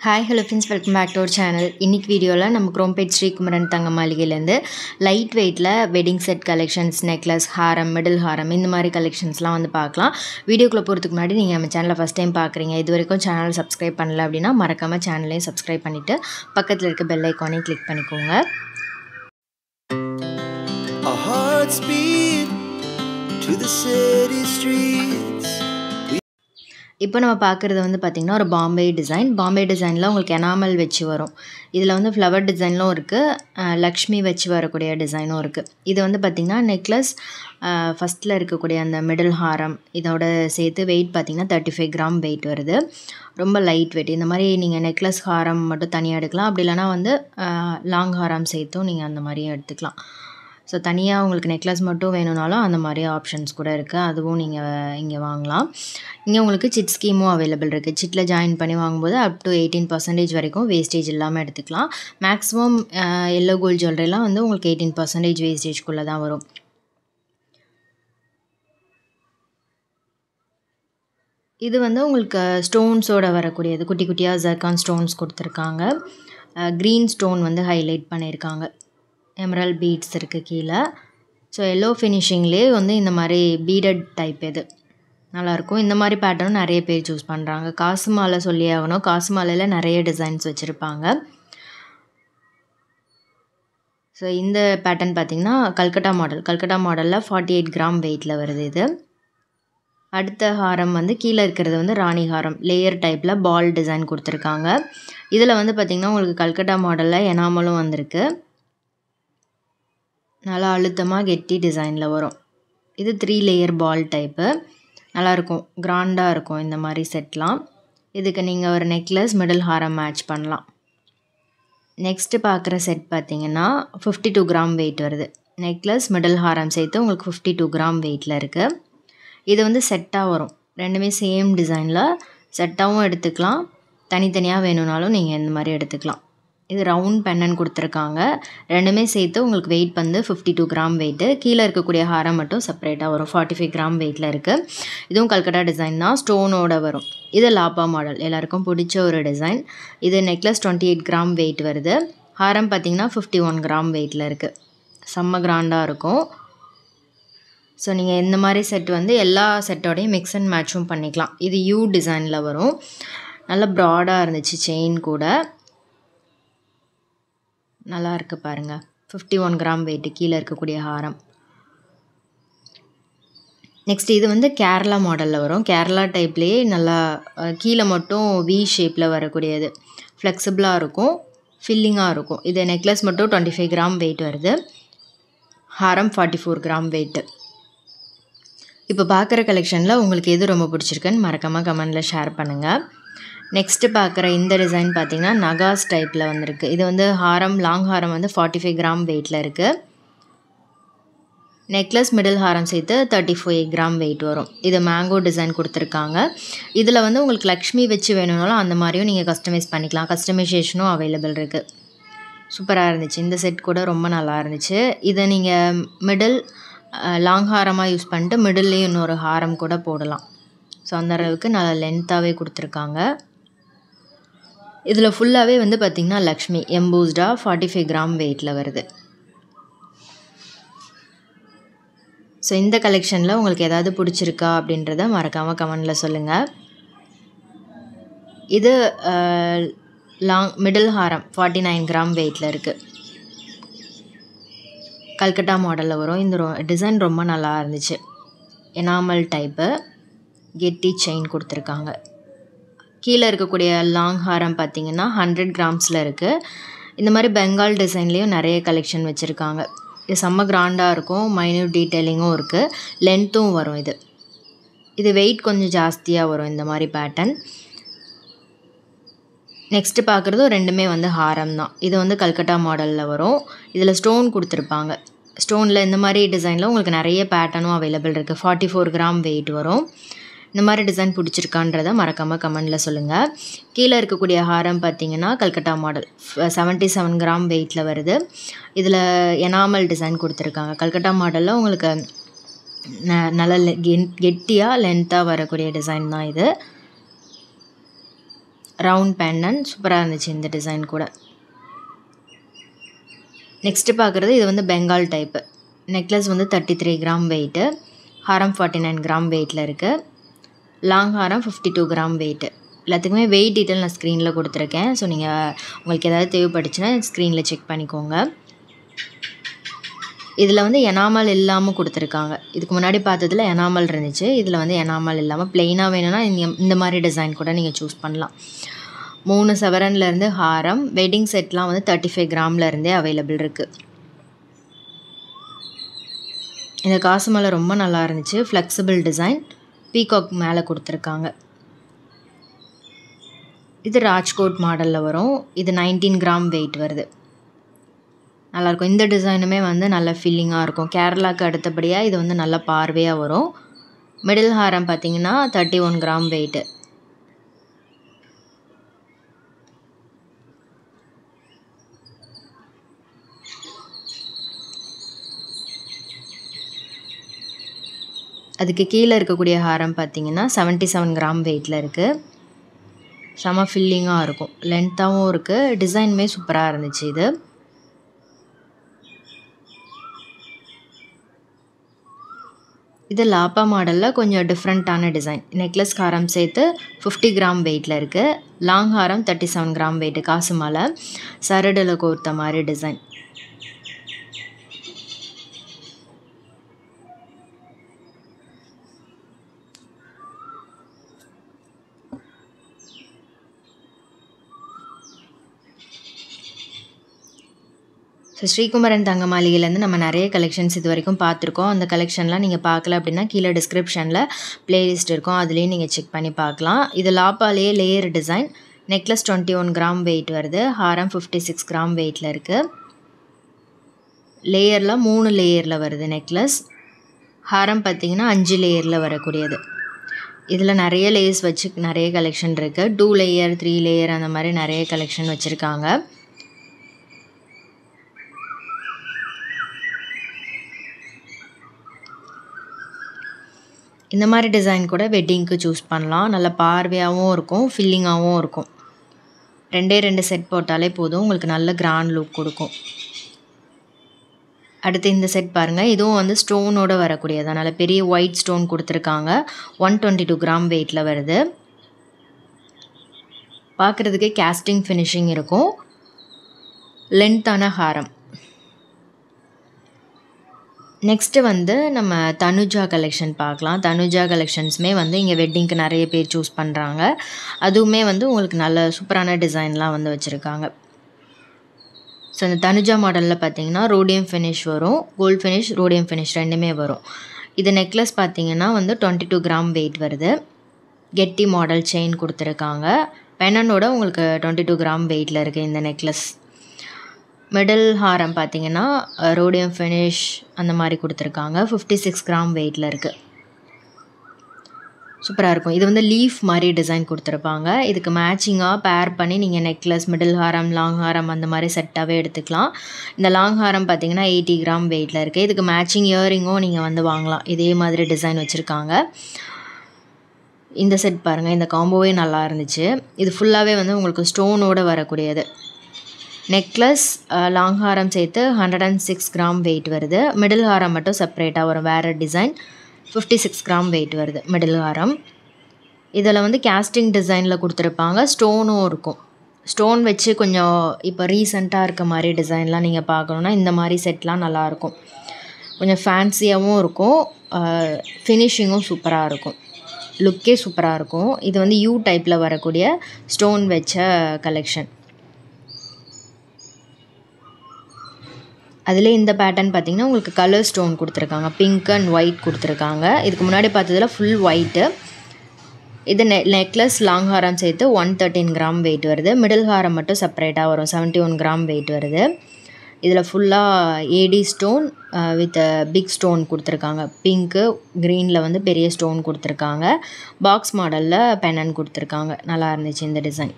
Hi hello friends welcome back to our channel இன்னைக்கு வீடியோவில் நம்ம குரோம்பேட் ஸ்ரீகுமரன் தங்க மாளிகையிலேருந்து லைட் வெயிட்டில் வெட்டிங் செட் கலெக்ஷன்ஸ் நெக்லஸ் ஹாரம் மிடில் ஹாரம் இந்த மாதிரி கலெக்ஷன்ஸ்லாம் வந்து பார்க்கலாம் வீடியோக்குள்ளே போகிறதுக்கு முன்னாடி நீங்கள் நம்ம சேனலை ஃபஸ்ட் டைம் பார்க்குறீங்க இது வரைக்கும் சேனல் சப்ஸ்கிரைப் பண்ணல அப்படின்னா மறக்காமல் சேனலையும் சப்ஸ்கிரைப் பண்ணிவிட்டு பக்கத்தில் இருக்க பெல் ஐக்கானையும் கிளிக் பண்ணிக்கோங்க Our hearts beat to the city streets. இப்போ நம்ம பார்க்குறது வந்து பார்த்திங்கன்னா ஒரு பாம்பே டிசைன் பாம்பே டிசைனில் உங்களுக்கு எனாமல் வச்சு வரும் இதில் வந்து ஃப்ளவர் டிசைன்லும் இருக்குது லக்ஷ்மி வச்சு வரக்கூடிய டிசைனும் இருக்குது இது வந்து பார்த்திங்கன்னா நெக்லஸ் ஃபஸ்ட்டில் இருக்கக்கூடிய அந்த மிடில் ஹாரம் இதோட சேர்த்து வெயிட் பார்த்திங்கன்னா தேர்ட்டி ஃபைவ் கிராம் வெயிட் வருது ரொம்ப லைட் வெயிட் இந்த மாதிரி நீங்கள் நெக்லஸ் ஹாரம் மட்டும் தனியாக எடுக்கலாம் அப்படி இல்லைனா வந்து லாங் ஹாரம் சேர்த்தும் நீங்கள் அந்த மாதிரியும் எடுத்துக்கலாம் ஸோ தனியாக உங்களுக்கு நெக்லஸ் மட்டும் வேணும்னாலும் அந்த மாதிரி ஆப்ஷன்ஸ் கூட இருக்குது அதுவும் நீங்கள் இங்கே வாங்கலாம் இங்கே உங்களுக்கு சிட் ஸ்கீமும் அவைலபிள் இருக்குது சிட்டில் ஜாயின் பண்ணி வாங்கும்போது அப் டு எயிட்டீன் பர்சன்டேஜ் வரைக்கும் வேஸ்டேஜ் இல்லாமல் எடுத்துக்கலாம் மேக்ஸிமம் எல்லோ கோல்ட் ஜுவல்லரிலாம் வந்து உங்களுக்கு எயிட்டீன் பர்சன்டேஜ் வேஸ்டேஜ்குள்ளே தான் வரும் இது வந்து உங்களுக்கு ஸ்டோன்ஸோட வரக்கூடியது குட்டி குட்டியாக ஜர்கான் ஸ்டோன்ஸ் கொடுத்துருக்காங்க க்ரீன் ஸ்டோன் வந்து ஹைலைட் பண்ணியிருக்காங்க எமரல் பீட்ஸ் இருக்குது கீழே ஸோ எல்லோ ஃபினிஷிங்லேயே வந்து இந்த மாதிரி பீடட் டைப் இது நல்லாயிருக்கும் இந்த மாதிரி பேட்டர்னும் நிறைய பேர் சூஸ் பண்ணுறாங்க காசு மாலை சொல்லி ஆகணும் காசு மாலையில் நிறைய டிசைன்ஸ் வச்சுருப்பாங்க ஸோ இந்த பேட்டர்ன் பார்த்திங்கன்னா கல்கட்டா மாடல் கல்கட்டா மாடலில் ஃபார்ட்டி எயிட் கிராம் வெயிட்டில் வருது இது அடுத்த ஹாரம் வந்து கீழே இருக்கிறது வந்து ராணி ஹாரம் லேயர் டைப்பில் பால் டிசைன் கொடுத்துருக்காங்க இதில் வந்து பார்த்திங்கன்னா உங்களுக்கு கல்கட்டா மாடலில் எனாமலும் வந்திருக்கு நல்லா அழுத்தமாக கெட்டி டிசைனில் வரும் இது த்ரீ லேயர் பால் டைப்பு நல்லாயிருக்கும் கிராண்டாக இருக்கும் இந்த மாதிரி செட்லாம் இதுக்கு நீங்கள் ஒரு நெக்லஸ் மிடில் ஹாரம் மேட்ச் பண்ணலாம் நெக்ஸ்ட்டு பார்க்குற செட் பார்த்தீங்கன்னா ஃபிஃப்டி டூ கிராம் வெயிட் வருது நெக்லஸ் மிடில் ஹாரம் சேர்த்து உங்களுக்கு ஃபிஃப்டி டூ கிராம் வெயிட்டில் இருக்குது இது வந்து செட்டாக வரும் ரெண்டுமே சேம் டிசைனில் செட்டாகவும் எடுத்துக்கலாம் தனித்தனியாக வேணும்னாலும் நீங்கள் இந்த மாதிரி எடுத்துக்கலாம் இது ரவுண்ட் பெண்ணன் கொடுத்துருக்காங்க ரெண்டுமே சேர்த்து உங்களுக்கு வெயிட் வந்து ஃபிஃப்டி டூ கிராம் வெயிட்டு கீழே இருக்கக்கூடிய ஹாரம் மட்டும் செப்பரேட்டாக வரும் ஃபார்ட்டி ஃபைவ் கிராம் வெயிட்டில் இருக்குது இதுவும் கல்கட்டா டிசைன் தான் ஸ்டோனோட வரும் இது லாப்பா மாடல் எல்லாருக்கும் பிடிச்ச ஒரு டிசைன் இது necklace twenty eight gram weight வருது ஹாரம் பார்த்திங்கன்னா ஃபிஃப்டி ஒன் கிராம் வெயிட்டில் இருக்குது செம்ம கிராண்டாக இருக்கும் ஸோ நீங்கள் இந்த மாதிரி செட் வந்து எல்லா செட்டோடையும் மிக்ஸ் அண்ட் மேட்சும் பண்ணிக்கலாம் இது யூ டிசைனில் வரும் நல்ல ப்ராடாக இருந்துச்சு செயின் கூட நல்லா இருக்குது பாருங்கள் ஃபிஃப்டி ஒன் கிராம் வெயிட்டு கீழே இருக்கக்கூடிய ஹாரம் நெக்ஸ்ட் இது வந்து கேரளா மாடலில் வரும் கேரளா டைப்லேயே நல்லா கீழே மட்டும் வி ஷேப்பில் வரக்கூடியது ஃப்ளெக்சிபிளாக இருக்கும் ஃபில்லிங்காக இருக்கும் இது நெக்லஸ் மட்டும் டுவெண்ட்டி ஃபைவ் கிராம் வெயிட் வருது ஹாரம் ஃபார்ட்டி ஃபோர் கிராம் வெயிட்டு இப்போ பார்க்குற கலெக்ஷனில் உங்களுக்கு எது ரொம்ப பிடிச்சிருக்குன்னு மறக்காமல் கமெண்டில் ஷேர் பண்ணுங்கள் நெக்ஸ்ட்டு பார்க்குற இந்த டிசைன் பார்த்திங்கன்னா நகாஸ் டைப்பில் வந்திருக்கு இது வந்து ஹாரம் லாங் ஹாரம் வந்து ஃபார்ட்டி ஃபைவ் கிராம் வெயிட்டில் இருக்குது நெக்லஸ் மிடில் ஹாரம் சேர்த்து தேர்ட்டி ஃபைவ் கிராம் வெயிட் வரும் இது மேங்கோ டிசைன் கொடுத்துருக்காங்க இதில் வந்து உங்களுக்கு லக்ஷ்மி வச்சு வேணும்னாலும் அந்த மாதிரியும் நீங்கள் கஸ்டமைஸ் பண்ணிக்கலாம் கஸ்டமைசேஷனும் அவைலபிள் இருக்குது சூப்பராக இருந்துச்சு இந்த செட் கூட ரொம்ப நல்லா இருந்துச்சு இதை நீங்கள் மிடில் லாங் ஹாரமாக யூஸ் பண்ணிட்டு மிடில்லையும் இன்னொரு ஹாரம் கூட போடலாம் ஸோ அந்த அளவுக்கு நல்லா லென்த்தாகவே கொடுத்துருக்காங்க இதில் ஃபுல்லாகவே வந்து பார்த்திங்கன்னா லக்ஷ்மி எம்போஸ்டாக ஃபார்ட்டி ஃபைவ் கிராம் வெயிட்டில் வருது ஸோ இந்த கலெக்ஷனில் உங்களுக்கு ஏதாவது பிடிச்சிருக்கா அப்படின்றத மறக்காமல் கமெண்டில் சொல்லுங்கள் இது லாங் மிடில் ஹாரம் ஃபார்ட்டி நைன் கிராம் வெயிட்டில் இருக்குது கல்கட்டா மாடலில் வரும் இந்த ரொ டிசைன் ரொம்ப நல்லா இருந்துச்சு எனாமல் டைப்பு கெட்டி செயின் கொடுத்துருக்காங்க கீழே இருக்கக்கூடிய லாங் ஹாரம் பார்த்திங்கன்னா ஹண்ட்ரட் கிராம்ஸில் இருக்குது இந்த மாதிரி பெங்கால் டிசைன்லேயும் நிறைய கலெக்ஷன் வச்சுருக்காங்க இது செம்ம கிராண்டாக இருக்கும் மைன்யூட் டீட்டெயிலிங்கும் இருக்குது லென்த்தும் வரும் இது இது வெயிட் கொஞ்சம் ஜாஸ்தியாக வரும் இந்த மாதிரி பேட்டர்ன் நெக்ஸ்ட்டு பார்க்குறதும் ரெண்டுமே வந்து ஹாரம் தான் இது வந்து கல்கட்டா மாடலில் வரும் இதில் ஸ்டோன் கொடுத்துருப்பாங்க ஸ்டோனில் இந்த மாதிரி டிசைனில் உங்களுக்கு நிறைய பேட்டர்னும் அவைலபிள் இருக்குது ஃபார்ட்டி ஃபோர் கிராம் வெயிட் வரும் இந்த மாதிரி டிசைன் பிடிச்சிருக்கான்றதை மறக்காமல் கமெண்டில் சொல்லுங்கள் கீழே இருக்கக்கூடிய ஹாரம் பார்த்தீங்கன்னா Calcutta model seventy seven gram வெயிட்டில் வருது இதில் எனாமல் டிசைன் கொடுத்துருக்காங்க கல்கட்டா மாடலில் உங்களுக்கு ந நல்ல கெட்டியாக லென்த்தாக வரக்கூடிய டிசைன் தான் இது ரவுண்ட் பேண்டன் சூப்பராக இருந்துச்சு இந்த டிசைன் கூட நெக்ஸ்ட்டு பார்க்குறது இது வந்து பெங்கால் டைப்பு நெக்லஸ் வந்து தேர்ட்டி த்ரீ கிராம் வெயிட்டு ஹாரம் ஃபார்ட்டி நைன் கிராம் வெயிட்டில் இருக்குது லாங் ஹாரம் ஃபிஃப்டி டூ கிராம் வெயிட்டு எல்லாத்துக்குமே வெயிட் டீட்டெயில் நான் ஸ்க்ரீனில் கொடுத்துருக்கேன் ஸோ நீங்கள் உங்களுக்கு ஏதாவது தேவைப்பட்டுச்சுன்னா ஸ்க்ரீனில் செக் பண்ணிக்கோங்க இதில் வந்து எனாமல் இல்லாமல் கொடுத்துருக்காங்க இதுக்கு முன்னாடி பார்த்ததுல எனாமல் இருந்துச்சு இதில் வந்து எனாமல் இல்லாமல் ப்ளெயினாக வேணும்னா இந்த இந்த மாதிரி டிசைன் கூட நீங்கள் சூஸ் பண்ணலாம் மூணு சவரன்லேருந்து ஹாரம் வெட்டிங் செட்லாம் வந்து தேர்ட்டி ஃபைவ் கிராம்லேருந்தே அவைலபிள் இருக்குது இந்த காசு மாலை ரொம்ப நல்லா இருந்துச்சு ஃப்ளெக்சிபிள் டிசைன் பீகாக் மேலே கொடுத்துருக்காங்க இது ராஜ்கோட் மாடலில் வரும் இது நைன்டீன் கிராம் வெயிட் வருது நல்லாயிருக்கும் இந்த டிசைனுமே வந்து நல்ல ஃபீலிங்காக இருக்கும் கேரளாவுக்கு அடுத்தபடியாக இது வந்து நல்ல பார்வையாக வரும் மிடில் ஹாரம் பார்த்தீங்கன்னா தேர்ட்டி ஒன் கிராம் வெயிட்டு அதுக்கு கீழே இருக்கக்கூடிய ஹாரம் பார்த்தீங்கன்னா செவன்ட்டி செவன் கிராம் வெயிட்டில் இருக்குது செம ஃபில்லிங்காக இருக்கும் லென்த்தாகவும் இருக்குது டிசைனுமே சூப்பராக இருந்துச்சு இது இது லாப்பா மாடலில் கொஞ்சம் டிஃப்ரெண்ட்டான டிசைன் நெக்லஸ் ஹாரம் சேர்த்து ஃபிஃப்டி கிராம் வெயிட்டில் இருக்குது லாங் ஹாரம் தேர்ட்டி செவன் கிராம் வெயிட்டு காசு மாலை சரடில் கோர்த்த மாதிரி டிசைன் ஸோ ஸ்ரீகுமரன் தங்க மாளிகையிலேருந்து நம்ம நிறைய கலெக்ஷன்ஸ் இது வரைக்கும் பார்த்துருக்கோம் அந்த கலெக்ஷன்லாம் நீங்கள் பார்க்கல அப்படின்னா கீழே டிஸ்கிரிப்ஷனில் ப்ளேலிஸ்ட் இருக்கும் அதுலேயும் நீங்கள் செக் பண்ணி பார்க்கலாம் இது லாப்பாலேயே layer design necklace twenty one gram weight வருது ஹாரம் ஃபிஃப்டி சிக்ஸ் கிராம் வெயிட்டில் இருக்குது லேயரில் மூணு லேயரில் வருது நெக்லஸ் ஹாரம் பார்த்திங்கன்னா அஞ்சு லேயரில் வரக்கூடியது இதில் நிறைய லேயர்ஸ் வச்சு நிறைய கலெக்ஷன் இருக்குது டூ லேயர் த்ரீ லேயர் அந்த மாதிரி நிறைய கலெக்ஷன் வச்சுருக்காங்க இந்த மாதிரி டிசைன் கூட வெட்டிங்க்கு சூஸ் பண்ணலாம் நல்ல பார்வையாகவும் இருக்கும் ஃபில்லிங்காகவும் இருக்கும் ரெண்டே ரெண்டு செட் போட்டாலே போதும் உங்களுக்கு நல்ல கிராண்ட் லுக் கொடுக்கும் அடுத்து இந்த செட் பாருங்கள் இதுவும் வந்து ஸ்டோனோட வரக்கூடியது நல்ல பெரிய ஒயிட் ஸ்டோன் கொடுத்துருக்காங்க ஒன் டுவெண்ட்டி டூ கிராம் வெயிட்டில் வருது பார்க்குறதுக்கே கேஸ்டிங் ஃபினிஷிங் இருக்கும் லென்த்தான ஹாரம் நெக்ஸ்ட்டு வந்து நம்ம தனுஜா கலெக்ஷன் பார்க்கலாம் தனுஜா கலெக்ஷன்ஸுமே வந்து இங்கே வெட்டிங்க்கு நிறைய பேர் சூஸ் பண்ணுறாங்க அதுவுமே வந்து உங்களுக்கு நல்ல சூப்பரான டிசைன்லாம் வந்து வச்சுருக்காங்க ஸோ இந்த தனுஜா மாடலில் பார்த்தீங்கன்னா ரோடியம் ஃபினிஷ் வரும் கோல்ட் ஃபினிஷ் ரோடியம் ஃபினிஷ் ரெண்டுமே வரும் இது நெக்லஸ் பார்த்தீங்கன்னா வந்து டுவெண்ட்டி டூ கிராம் வெயிட் வருது கெட்டி மாடல் செயின் கொடுத்துருக்காங்க பெனனோட உங்களுக்கு டுவெண்ட்டி டூ கிராம் வெயிட்டில் இருக்குது இந்த நெக்லஸ் மிடில் ஹாரம் பார்த்தீங்கன்னா ரோடியம் ஃபினிஷ் அந்த மாதிரி கொடுத்துருக்காங்க ஃபிஃப்டி சிக்ஸ் கிராம் வெயிட்டில் இருக்குது சூப்பராக இருக்கும் இது வந்து லீஃப் மாதிரி டிசைன் கொடுத்துருப்பாங்க இதுக்கு மேட்சிங்காக பேர் பண்ணி நீங்கள் நெக்லஸ் மிடில் ஹாரம் லாங் ஹாரம் அந்த மாதிரி செட்டாகவே எடுத்துக்கலாம் இந்த லாங் ஹாரம் பார்த்தீங்கன்னா எயிட்டி கிராம் வெயிட்டில் இருக்குது இதுக்கு மேட்சிங் இயரிங்கும் நீங்கள் வந்து வாங்கலாம் இதே மாதிரி டிசைன் வச்சுருக்காங்க இந்த செட் பாருங்கள் இந்த காம்போவே நல்லா இருந்துச்சு இது ஃபுல்லாகவே வந்து உங்களுக்கு ஸ்டோனோடு வரக்கூடியது நெக்லஸ் லாங் ஹாரம் சேர்த்து hundred and six gram weight வருது மிடில் ஹாரம் மட்டும் செப்பரேட்டாக வரும் வேறு design fifty six gram weight வருது மிடில் ஹாரம் இதில் வந்து கேஸ்டிங் டிசைனில் கொடுத்துருப்பாங்க ஸ்டோனும் இருக்கும் ஸ்டோன் வச்சு கொஞ்சம் இப்போ ரீசண்டாக இருக்க மாதிரி டிசைன்லாம் நீங்கள் பார்க்கணுன்னா இந்த மாதிரி செட்லாம் நல்லாயிருக்கும் கொஞ்சம் ஃபேன்சியாகவும் இருக்கும் ஃபினிஷிங்கும் சூப்பராக இருக்கும் லுக்கே சூப்பராக இருக்கும் இது வந்து யூ டைப்பில் வரக்கூடிய ஸ்டோன் வச்ச கலெக்ஷன் அதில் இந்த பேட்டர்ன் பார்த்திங்கன்னா உங்களுக்கு கலர் ஸ்டோன் கொடுத்துருக்காங்க பிங்க் அண்ட் ஒயிட் கொடுத்துருக்காங்க இதுக்கு முன்னாடி பார்த்ததில் ஃபுல் ஒயிட்டு இது நெ நெக்லஸ் லாங் ஹாரம் சேர்த்து ஒன் தேர்ட்டின் கிராம் வெயிட் வருது மிடில் ஹாரம் மட்டும் செப்பரேட்டாக வரும் செவன்ட்டி ஒன் கிராம் வெயிட் வருது இதில் ஃபுல்லாக AD stone with big stone கொடுத்துருக்காங்க பிங்க்கு க்ரீனில் வந்து பெரிய ஸ்டோன் கொடுத்துருக்காங்க பாக்ஸ் மாடலில் பெனன் கொடுத்துருக்காங்க நல்லா இருந்துச்சு இந்த டிசைன்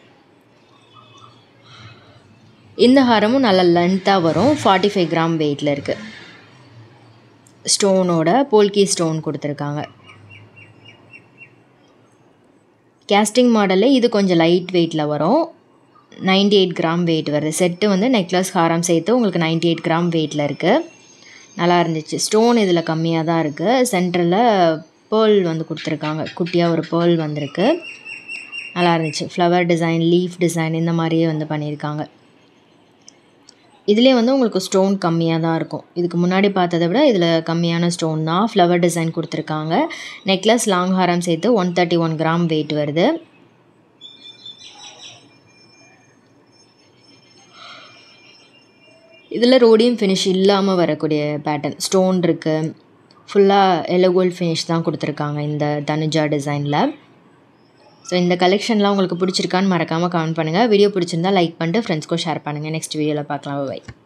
இந்த ஹாரமும் நல்ல லென்த்தாக வரும் ஃபார்ட்டி ஃபைவ் கிராம் வெயிட்டில் இருக்குது ஸ்டோனோட போல்கி ஸ்டோன் கொடுத்துருக்காங்க கேஸ்டிங் மாடலில் இது கொஞ்சம் லைட் வெயிட்டில் வரும் நைன்டி எயிட் கிராம் வெயிட் வருது செட்டு வந்து நெக்லஸ் ஹாரம் சேர்த்து உங்களுக்கு நைன்டி எயிட் கிராம் வெயிட்டில் இருக்குது நல்லா இருந்துச்சு ஸ்டோன் இதில் கம்மியாக தான் இருக்குது சென்டரில் பேர்ல் வந்து கொடுத்துருக்காங்க குட்டியாக ஒரு பேர்ல் வந்திருக்கு நல்லா இருந்துச்சு ஃப்ளவர் டிசைன் லீஃப் டிசைன் இந்த மாதிரியே வந்து பண்ணியிருக்காங்க இதுலேயே வந்து உங்களுக்கு ஸ்டோன் கம்மியாக தான் இருக்கும் இதுக்கு முன்னாடி பார்த்ததை விட இதில் கம்மியான ஸ்டோன் தான் ஃப்ளவர் டிசைன் கொடுத்துருக்காங்க நெக்லஸ் லாங் ஹாரம் சேர்த்து one thirty one gram weight வருது இதில் ரோடியம் ஃபினிஷ் இல்லாமல் வரக்கூடிய பேட்டர்ன் ஸ்டோன் இருக்குது ஃபுல்லாக எல்லோ கோல்ட் ஃபினிஷ் தான் கொடுத்துருக்காங்க இந்த தனுஜா டிசைனில் ஸோ இந்த கலெக்ஷன்லாம் உங்களுக்கு பிடிச்சிருக்கான்னு மறக்காமல் கமெண்ட் பண்ணுங்கள் வீடியோ பிடிச்சிருந்தா லைக் பண்ணிட்டு ஃப்ரெண்ட்ஸ்க்கும் ஷேர் பண்ணுங்கள் நெக்ஸ்ட் வீடியோவில் பார்க்கலாம் பை